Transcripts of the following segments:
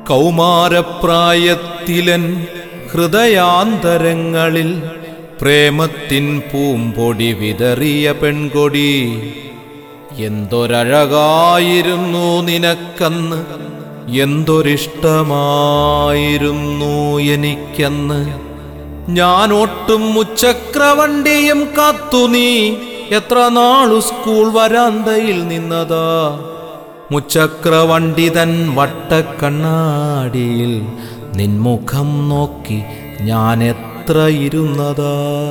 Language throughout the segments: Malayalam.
കൗമാരപ്രായത്തിലൻ ഹൃദയാന്തരങ്ങളിൽ പ്രേമത്തിൻ പൂമ്പൊടി വിതറിയ പെൺകൊടി എന്തൊരഴകായിരുന്നു നിനക്കന്ന് എന്തൊരിഷ്ടമായിരുന്നു എനിക്കന്ന് ഞാൻ ഒട്ടും മുച്ചക്രവണ്ടിയും കാത്തു നീ എത്ര നാളു സ്കൂൾ വരാന്തയിൽ നിന്നതാ മുച്ചക്രവണ്ടി തൻ വട്ടക്കണ്ണാടിയിൽ നിൻമുഖം നോക്കി ഞാൻ എത്ര ഇരുന്നതാ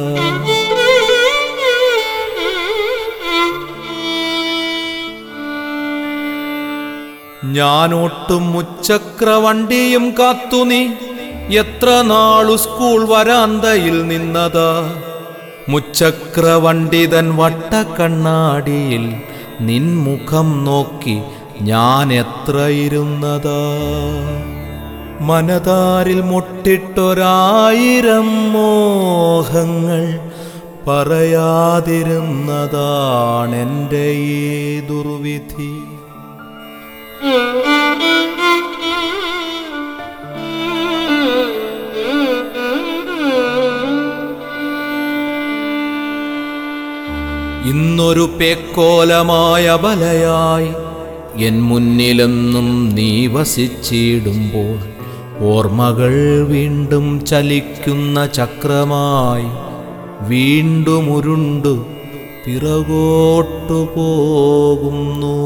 ഞാനൊട്ടും മുച്ചക്രവണ്ടിയും കാത്തു നീ എത്ര നാളു സ്കൂൾ വരാന്തയിൽ നിന്നതാ മുച്ചക്രവണ്ടിതൻ വട്ടക്കണ്ണാടിയിൽ നിൻമുഖം നോക്കി ഞാൻ എത്ര ഇരുന്നതാ മനതാരിൽ മുട്ടിട്ടൊരായിരം മോഹങ്ങൾ പറയാതിരുന്നതാണെൻ്റെ ഈ ദുർവിധി ഇന്നൊരു പേക്കോലമായ ബലയായി എൻ മുന്നിലെന്നും നീ വസിച്ചിടുമ്പോൾ ഓർമ്മകൾ വീണ്ടും ചലിക്കുന്ന ചക്രമായി വീണ്ടും ഉരുണ്ടു പിറകോട്ടു പോകുന്നു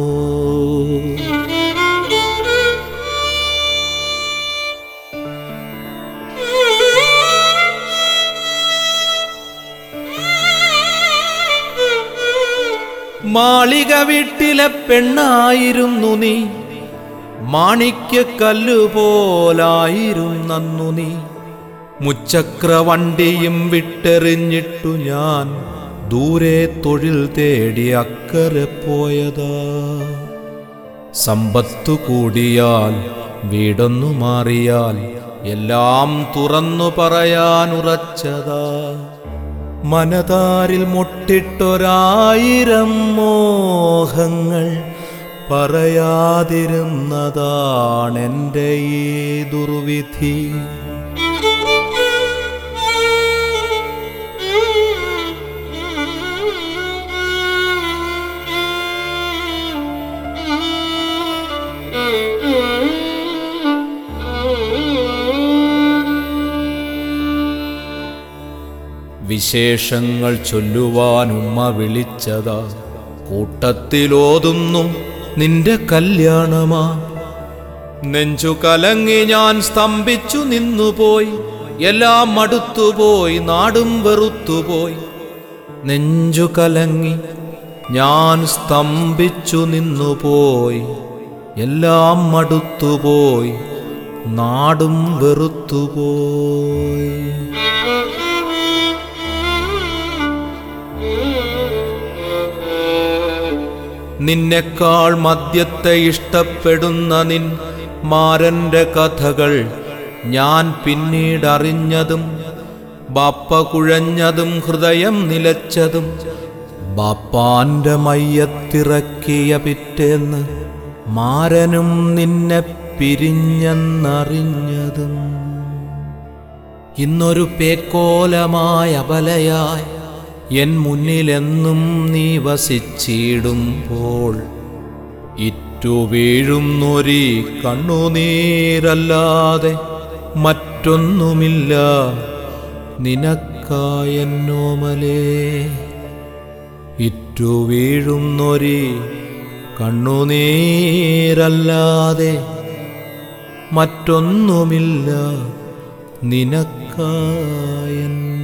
മാളിക വീട്ടിലെ പെണ്ണായിരുന്നു നീ മാണിക്യ കല്ലുപോലായിരുന്നു നീ മുച്ചക്രവണ്ടിയും വിട്ടെറിഞ്ഞിട്ടു ഞാൻ ദൂരെ തൊഴിൽ തേടി അക്കരെ പോയതാ സമ്പത്തു കൂടിയാൽ വീടൊന്നു മാറിയാൽ എല്ലാം തുറന്നു പറയാനുറച്ചതാ മനതാരിൽ മുട്ടിട്ടൊരായിരം മോഹങ്ങൾ പറയാതിരുന്നതാണെൻ്റെ ഈ ദുർവിധി വിശേഷങ്ങൾ ചൊല്ലുവാൻ ഉമ്മ വിളിച്ചതാ കൂട്ടത്തിലോതുന്നു നിന്റെ കല്യാണമാ നെഞ്ചു കലങ്ങി ഞാൻ സ്തംഭിച്ചു നിന്നുപോയി എല്ലാം മടുത്തുപോയി നാടും വെറുത്തുപോയി നെഞ്ചു കലങ്ങി ഞാൻ സ്തംഭിച്ചു നിന്നുപോയി എല്ലാം മടുത്തുപോയി നാടും വെറുത്തുപോയി നിന്നെക്കാൾ മദ്യത്തെ ഇഷ്ടപ്പെടുന്ന നിൻ മാരന്റെ കഥകൾ ഞാൻ പിന്നീടറിഞ്ഞതും ബാപ്പ കുഴഞ്ഞതും ഹൃദയം നിലച്ചതും ബാപ്പാന്റെ മയ്യത്തിറക്കിയ പിറ്റേന്ന് മാരനും നിന്നെ പിരിഞ്ഞെന്നറിഞ്ഞതും ഇന്നൊരു പേക്കോലമായ അബലയായി എൻ മുന്നിലെന്നും നീ വസിച്ചിടുമ്പോൾ ഇറ്റു വീഴുന്നൊരി കണ്ണുനീരല്ലാതെ മറ്റൊന്നുമില്ല നിനക്കായെന്നോമലേ ഇറ്റു വീഴുന്നൊരി കണ്ണുനീരല്ലാതെ മറ്റൊന്നുമില്ല നിനക്കായെന്നോമലേ